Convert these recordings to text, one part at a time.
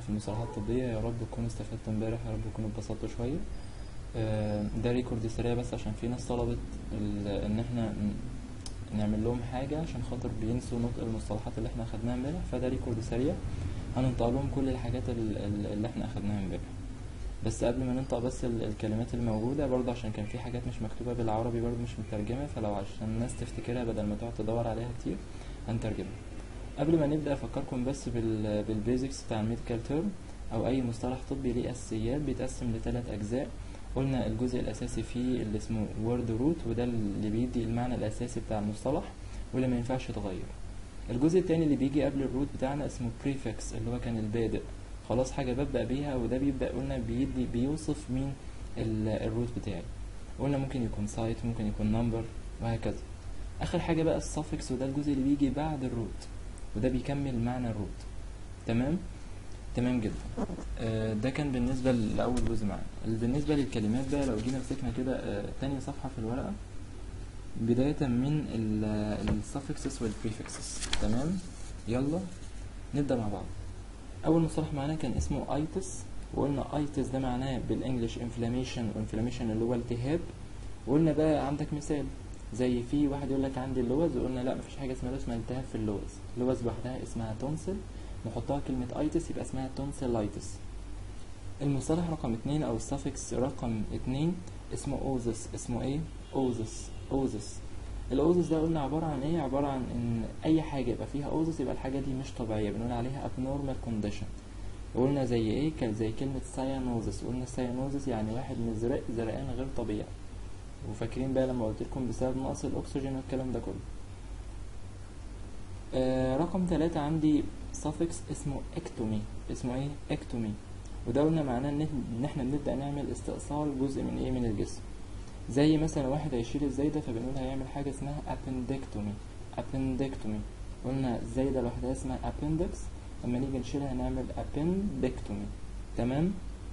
في المصطلحات الطبية يا رب تكونوا استفدتوا امبارح يا رب تكونوا اتبسطتوا شوية آه، ده ريكورد سريع بس عشان في ناس طلبت ال- ان احنا ن- نعمل لهم حاجة عشان خاطر بينسوا نطق المصطلحات اللي احنا اخدناها امبارح فده ريكورد سريع هننطق لهم كل الحاجات ال- ال- اللي احنا اخدناها امبارح بس قبل ما ننطق بس ال- الكلمات الموجودة برضه عشان كان في حاجات مش مكتوبة بالعربي برضه مش مترجمة فلو عشان الناس تفتكرها بدل ما تقعد تدور عليها كتير هنترجمها قبل ما نبدأ أفكركم بس بال بالبيزكس بتاع الميديكال تيرم أو أي مصطلح طبي ليه أساسيات بيتقسم لثلاث أجزاء قلنا الجزء الأساسي فيه اللي اسمه word root وده اللي بيدي المعنى الأساسي بتاع المصطلح واللي ما ينفعش يتغير الجزء التاني اللي بيجي قبل الروت بتاعنا اسمه prefix اللي هو كان البادئ خلاص حاجة ببدأ بيها وده بيبدأ قلنا بيدي بيوصف مين ال- الروت بتاعي قلنا ممكن يكون سايت ممكن يكون نمبر وهكذا آخر حاجة بقى السفكس وده الجزء اللي بيجي بعد الروت وده بيكمل معنى الروت تمام تمام جدا آه ده كان بالنسبة لأول جزء معانا بالنسبة للكلمات بقى لو جينا مسكنا كده آه تاني صفحة في الورقة بداية من السفكسس والبريفكسس تمام يلا نبدأ مع بعض أول مصطلح معانا كان اسمه ايتس وقلنا ايتس ده معناه بالانجلش انفلاميشن وانفلاميشن اللي هو التهاب وقلنا بقى عندك مثال زي في واحد يقول لك عندي اللوز وقلنا لا مفيش حاجه اسمها اسمها التهاب في اللوز اللوز لوحدها اسمها تونسل نحطها كلمه ايتس يبقى اسمها تونسيلايتس المصطلح رقم اتنين او السفكس رقم اتنين اسمه اوزس اسمه ايه اوزس اوزس الاوزس ده قلنا عباره عن ايه عباره عن ان اي حاجه يبقى فيها اوزس يبقى الحاجه دي مش طبيعيه بنقول عليها abnormal condition وقلنا زي ايه كان زي كلمه سايانوزس قلنا سايانوزس يعني واحد مزرق زرقان غير طبيعي وفاكرين بقى لما قلت لكم بسبب نقص الاكسجين والكلام ده كله آه رقم ثلاثة عندي suffix اسمه اكتومي اسمه ايه اكتومي وده قلنا معناه ان إن احنا بنبدأ نعمل استئصال جزء من ايه من الجسم زي مثلا واحد هيشيل الزايدة فبنقول هيعمل حاجة اسمها appendectomy appendectomy قلنا الزايدة لوحدها اسمها appendix لما نيجي نشيلها هنعمل appendectomy تمام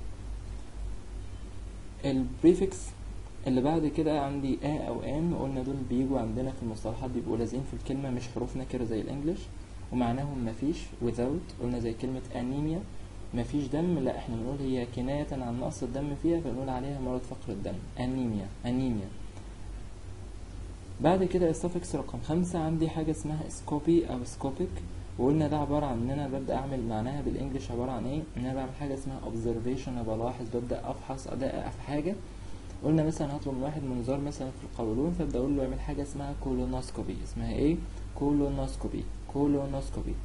البريفكس اللي بعد كده عندي a او ان وقلنا دول بيجوا عندنا في المصطلحات بيبقوا لازقين في الكلمة مش حروف نكرة زي الانجليش ومعناهم مفيش without قلنا زي كلمة انيميا مفيش دم لا احنا بنقول هي كناية عن نقص الدم فيها فنقول عليها مرض فقر الدم انيميا انيميا بعد كده السفكس رقم خمسة عندي حاجة اسمها سكوبي او سكوبيك وقلنا ده عبارة عن ان انا ببدأ اعمل معناها بالانجليش عبارة عن ايه ان انا بعمل حاجة اسمها observation انا بلاحظ ببدأ افحص ادقق في حاجة قلنا مثلا هطلب من واحد منظار مثلا في القولون فابدا اقول له اعمل حاجه اسمها كولونوسكوبي اسمها ايه كولونوسكوبي كولونوسكوبي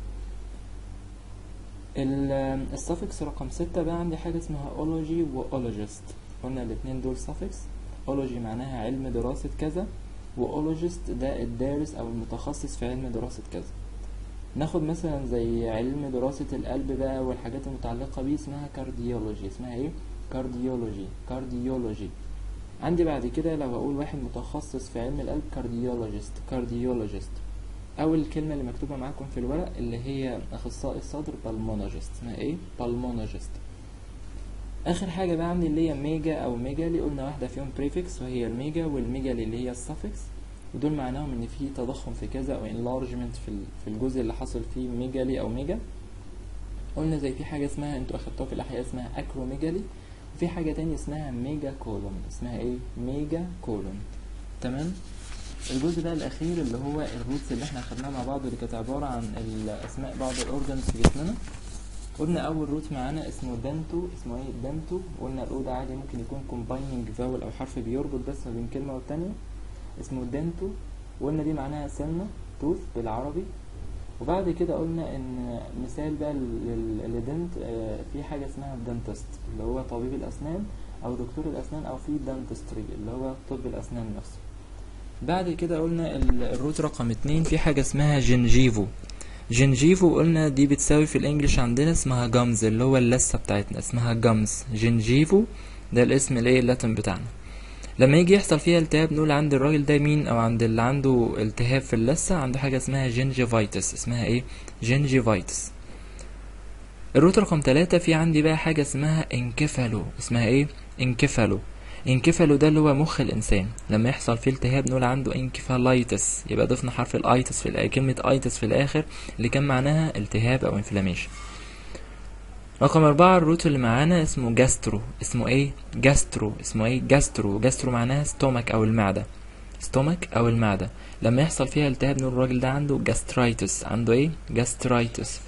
السفكس رقم ستة بقى عندي حاجة اسمها اولوجي واولوجيست قلنا الاتنين دول سفكس اولوجي معناها علم دراسة كذا واولوجيست ده الدارس او المتخصص في علم دراسة كذا ناخد مثلا زي علم دراسة القلب بقى والحاجات المتعلقة بيه اسمها كارديولوجي اسمها ايه كارديولوجي كارديولوجي عندي بعد كده لو هقول واحد متخصص في علم القلب كارديولوجيست كارديولوجيست اول كلمه اللي مكتوبه معاكم في الورق اللي هي اخصائي الصدر بالمونوجيست اسمها ايه بالمونوجيست اخر حاجه بقى عندي اللي هي ميجا او ميجالي قلنا واحده فيهم بريفكس وهي الميجا والميجالي اللي هي السفكس ودول معناهم ان في تضخم في كذا او انلارجمنت في في الجزء اللي حصل فيه ميجالي او ميجا قلنا زي في حاجه اسمها انتوا اخدتوها في الاحياء اسمها اكروميجالي وفي حاجه تانية اسمها ميجا كولون اسمها ايه ميجا كولون تمام الجزء ده الاخير اللي هو الروتس اللي احنا خدناها مع بعض اللي كانت عباره عن اسماء بعض الاورجنز في جسمنا قلنا اول روت معانا اسمه دنتو اسمه ايه دنتو قلنا الاو ده عادي ممكن يكون كومبايننج فاول او حرف بيربط بس ما بين كلمه والتانيه اسمه دنتو وقلنا دي معناها سنه توث بالعربي وبعد كده قلنا ان مثال بقى للدنت في حاجه اسمها الدنتست اللي هو طبيب الاسنان او دكتور الاسنان او في دنتستري اللي هو طب الاسنان نفسه بعد كده قلنا الروت رقم اتنين في حاجه اسمها جنجيفو جنجيفو قلنا دي بتساوي في الانجليش عندنا اسمها جامز اللي هو اللثه بتاعتنا اسمها جامز جنجيفو ده الاسم الايه اللاتن بتاعنا لما يجي يحصل فيها التهاب نقول عند الراجل ده مين او عند اللي عنده التهاب في اللثه عنده حاجه اسمها جينجيفايتس اسمها ايه جينجيفايتس الروت رقم ثلاثة في عندي بقى حاجة اسمها انكفالو اسمها ايه انكفالو انكفالو ده اللي هو مخ الانسان لما يحصل فيه التهاب نقول عنده انكفالايتس يبقى ضفنا حرف الايتس في كلمة ايتس في الاخر اللي كان معناها التهاب او انفلاميشن رقم أربعة الروت اللي معانا اسمه جاسترو اسمه ايه جاسترو اسمه ايه جاسترو جاسترو معناها ستومك او المعدة ستومك او المعدة لما يحصل فيها التهاب نقول الراجل ده عنده جاسترايتس عنده ايه جاسترايتس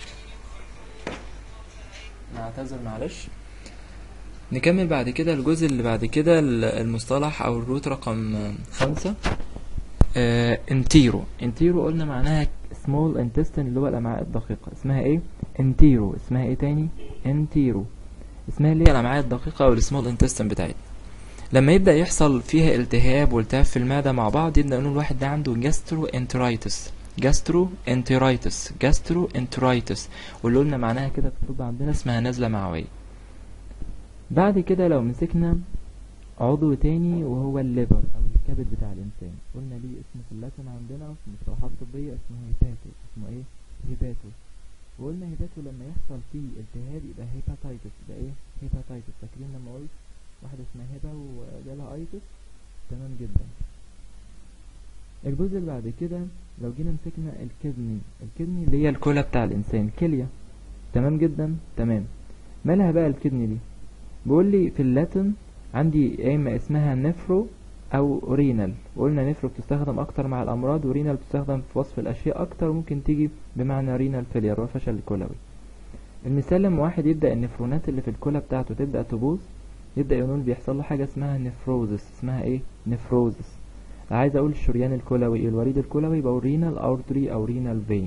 نعتذر معلش نكمل بعد كده الجزء اللي بعد كده ال- المصطلح او الروت رقم خمسة آه انتيرو انتيرو قلنا معناها small intestine اللي هو الامعاء الدقيقة اسمها ايه انتيرو اسمها ايه تاني انتيرو اسمها اللي هي الامعاء الدقيقة او السمول انتستين بتاعتنا لما يبدأ يحصل فيها التهاب والتهاب في المعدة مع بعض يبدأ نقول الواحد ده عنده جاسترو انترايتس جاسترو انترايتس جاسترو انترايتس واللي قلنا معناها كده في الطب عندنا اسمها نزلة معوية بعد كده لو مسكنا عضو تاني وهو الليفر او الكبد بتاع الانسان قلنا ليه اسم في اللاتين عندنا في المصطلحات الطبية اسمه هيباتو اسمه ايه هيباتو وقلنا هيباتو لما يحصل فيه التهاب يبقى هيباتايتس يبقى ايه هيباتايتس فاكرين لما قلت واحدة اسمها هبة وجالها ايتس تمام جدا الجزء اللي بعد كده لو جينا مسكنا الكدني الكدني اللي هي الكلى بتاع الانسان كلية تمام جدا تمام مالها بقى الكدني دي بيقول لي في اللاتين عندي يا اما اسمها نفرو او رينال وقلنا نفرو بتستخدم اكتر مع الامراض ورينال بتستخدم في وصف الاشياء اكتر وممكن تيجي بمعنى رينال فيلير وفشل الكلوي المثال لما واحد يبدا النفرونات اللي في الكلى بتاعته تبدا تبوظ يبدا يقول بيحصل له حاجه اسمها نفروزس اسمها ايه نفروزس عايز اقول الشريان الكلوي الوريد الكلوي يبقى رينال ارتري او رينال فين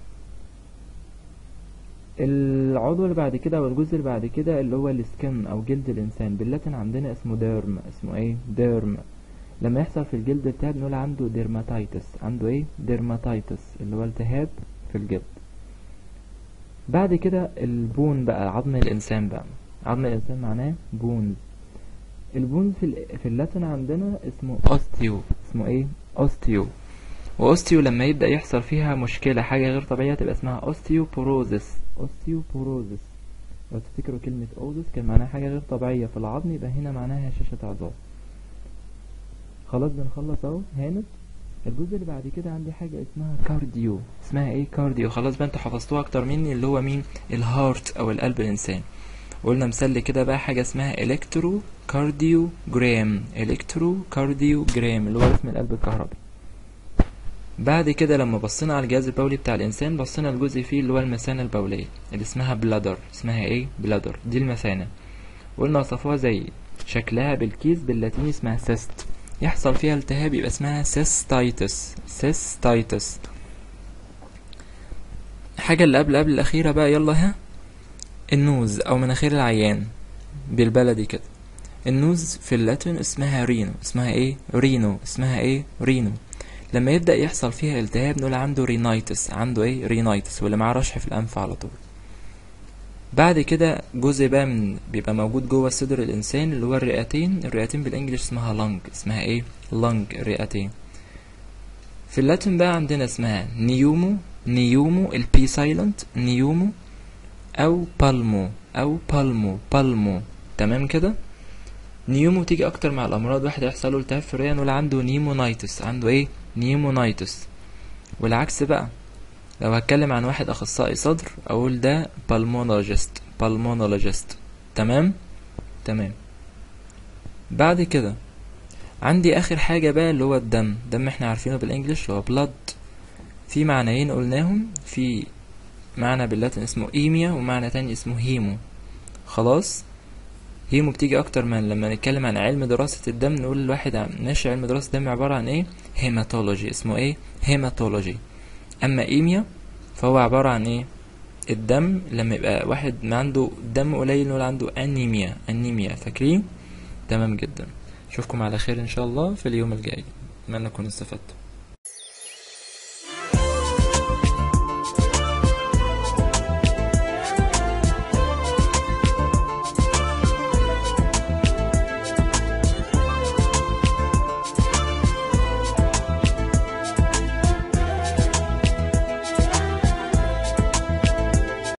العضو اللي بعد كده او الجزء اللي بعد كده اللي هو السكن او جلد الانسان باللاتين عندنا اسمه ديرم اسمه ايه ديرم لما يحصل في الجلد التهاب نقول عنده ديرماتايتس عنده ايه ديرماتايتس اللي هو التهاب في الجلد بعد كده البون بقى عظم الانسان بقى عظم الانسان معناه بونز البونز في, ال- في اللاتين عندنا اسمه اوستيو اسمه ايه اوستيو واوستيو لما يبدأ يحصل فيها مشكلة حاجة غير طبيعية تبقى اسمها اوستيوبوروزس اوستيوبوروزس لو تفتكروا كلمة اوزس كان معناها حاجة غير طبيعية في العظم يبقى هنا معناها هشاشة عظام خلاص بنخلص اهو هانت الجزء اللي بعد كده عندي حاجة اسمها كارديو اسمها ايه كارديو خلاص بقى انتوا حفظتوها اكتر مني اللي هو مين الهارت او القلب الانسان قلنا مثال كده بقى حاجة اسمها الكترو كارديو جرام الكترو كارديو جرام اللي هو اسم القلب الكهربي بعد كده لما بصينا على الجهاز البولي بتاع الانسان بصينا الجزء فيه اللي هو المثانة البولية اللي اسمها بلادر اسمها ايه بلادر دي المثانة قلنا وصفوها زي شكلها بالكيس باللاتيني اسمها سيست يحصل فيها التهاب يبقى اسمها سيستايتس سيستايتس حاجة اللي قبل قبل الأخيرة بقى يلا ها النوز أو مناخير العيان بالبلدي كده النوز في اللاتين اسمها رينو اسمها ايه رينو اسمها ايه رينو لما يبدأ يحصل فيها التهاب نقول عنده رينايتس عنده ايه رينايتس واللي معاه رشح في الأنف على طول بعد كده جزء بقى من بيبقى موجود جوه صدر الإنسان اللي هو الرئتين الرئتين بالإنجليش اسمها لنج اسمها ايه لنج الرئتين في اللاتين بقى عندنا اسمها نيومو نيومو البي سايلنت نيومو أو بالمو أو بالمو بالمو تمام كده نيومو تيجي أكتر مع الأمراض واحد يحصل له التهاب في الرئة نقول عنده نيمونايتس عنده ايه نيمونايتس والعكس بقى لو هتكلم عن واحد اخصائي صدر اقول ده بالمونولوجيست بالمونولوجيست تمام تمام بعد كده عندي اخر حاجة بقى اللي هو الدم دم احنا عارفينه بالانجلش اللي هو بلاد في معنيين قلناهم في معنى باللاتين اسمه ايميا ومعنى تاني اسمه هيمو خلاص هيمو بتيجي اكتر من لما نتكلم عن علم دراسة الدم نقول الواحد عن ناشئ علم دراسة الدم عبارة عن ايه هيماتولوجي اسمه ايه هيماتولوجي اما ايميا فهو عبارة عن ايه الدم لما يبقى واحد ما عنده دم قليل نقول عنده انيميا انيميا فاكرين تمام جدا اشوفكم على خير ان شاء الله في اليوم الجاي اتمنى اكون استفدتوا